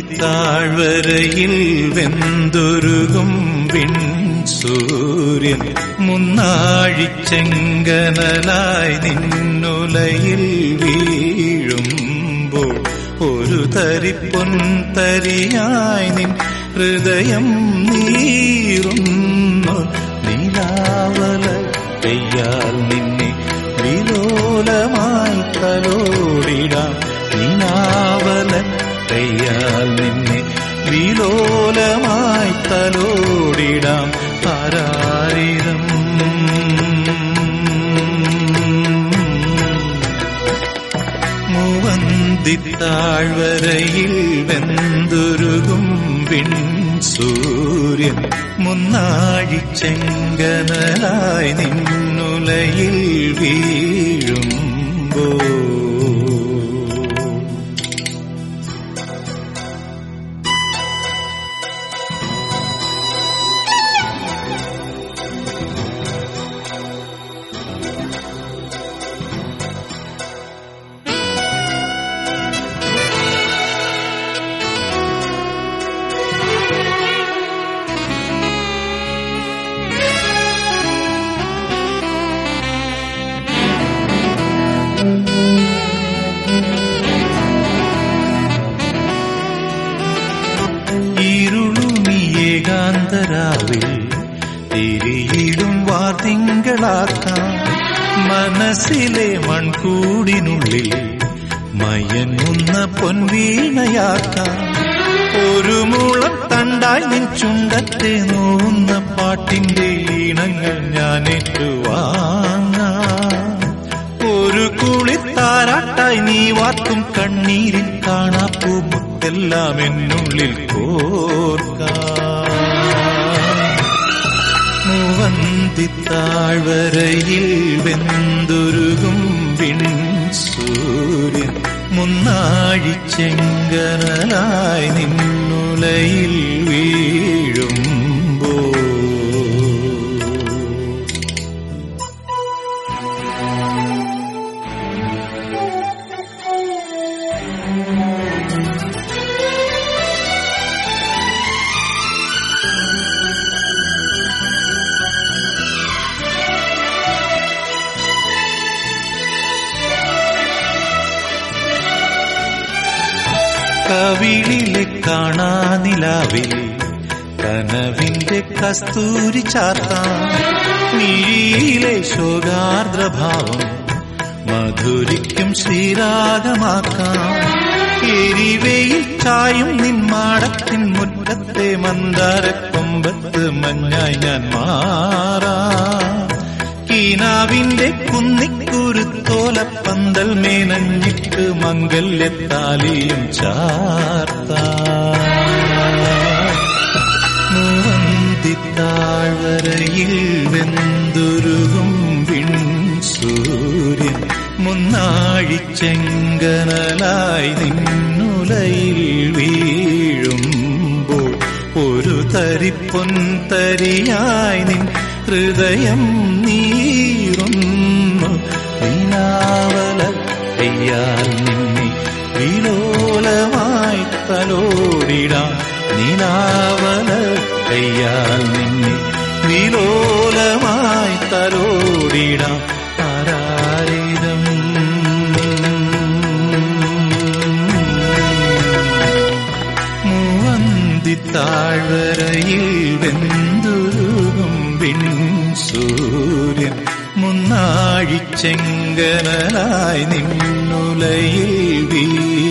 മുവന്തിത്താഴ്വരയിൽ വെന്തൊരുകും വിൺ സൂര്യൻ മുന്നാഴിച്ചെങ്കനലായി നിന്നുലയിൽ വീഴുമ്പോൾ ഒരു തരിപ്പൊൻ തരിയായി നിൻ ഹൃദയം നീറുന്നു നീലാവല പെയ്യാൽ നിന്നെ വിലോലമായി തലോടിടാം നീനാവല പെയ്യാൽ നിന്നെ വിലോലമായി തലോടിടാം ആരാരിരം മുവന്തിത്താഴ്വരയിൽ വെന്തുരുകും വിൺ സൂര്യൻ മുന്നാഴിച്ചെങ്കനലായി നിന്നുലയിൽ വീഴുമ്പോ ഇരുളുമിയേകാന്തരാവിൽ തിരിയിടും വാർത്തിങ്കളാക്കാം മനസ്സിലെ മൺകൂടിനുള്ളിൽ മയങ്ങുന്ന പൊൻവീണയാക്കാം ഒരു മുളം തണ്ടായി നിൻ ചുണ്ടത്തെ നോവുന്ന പാട്ടിന്റെ ഈണങ്ങൾ ഞാൻ ഏറ്റുവാങ്ങാം ഒരു കുളിത്താരാട്ടായി നീ വാർക്കും കണ്ണീരിൽ കാണാപ്പൂ മുത്തെല്ലാം എന്നുള്ളിൽ കോർക്കാം മുവന്തിത്താഴ്വരയിൽ വെന്തുരുകും വിൺ സൂര്യൻ മുന്നാഴിച്ചെങ്കനലായി നിന്നുലയിൽ വീഴുമ്പോ കവിളിലെ കാണാനിലാവിൽ കനവിന്റെ കസ്തൂരി ചാർത്താം മിഴിയിലെ ശോകാർദ്രഭാവം മധുരിക്കും ശ്രീരാഗമാക്കാം എരിവയിൽ ചായും നിന്മാടത്തിൻ മുറ്റത്തെ മന്ദാരക്കൊമ്പത്ത് മഞ്ഞായി ഞാൻ മാറാം കീനാവിന്റെ കുന്നിക്കുരുത്തോല പന്തൽ മേനഞ്ഞിട്ട് മംഗല്യത്താലിയും ചാർത്താഴ്വരയിൽ വെന്തുരുകും വിൺ സൂര്യൻ മുന്നാഴിച്ചെങ്കനലായി നിന്നുലയിൽ വീഴുമ്പോൾ ഒരു തരിപ്പൊൻ തരിയായി നിൻ ഹൃദയം നീറുന്നു നീനാവല പെയ്യാൽ നിന്നെ വിലോലമായി തലോടിടാം നീനാവല പെയ്യാൽ നിന്നെ വിലോലമായി തലോടിടാം ആരാരിരം മൂവന്തിത്താഴ്വരയിൽ വെന്തുരുകും വിൺ സൂര്യൻ മുന്നാഴിച്ചെങ്കനലായി നിന്നുലയിൽ വീ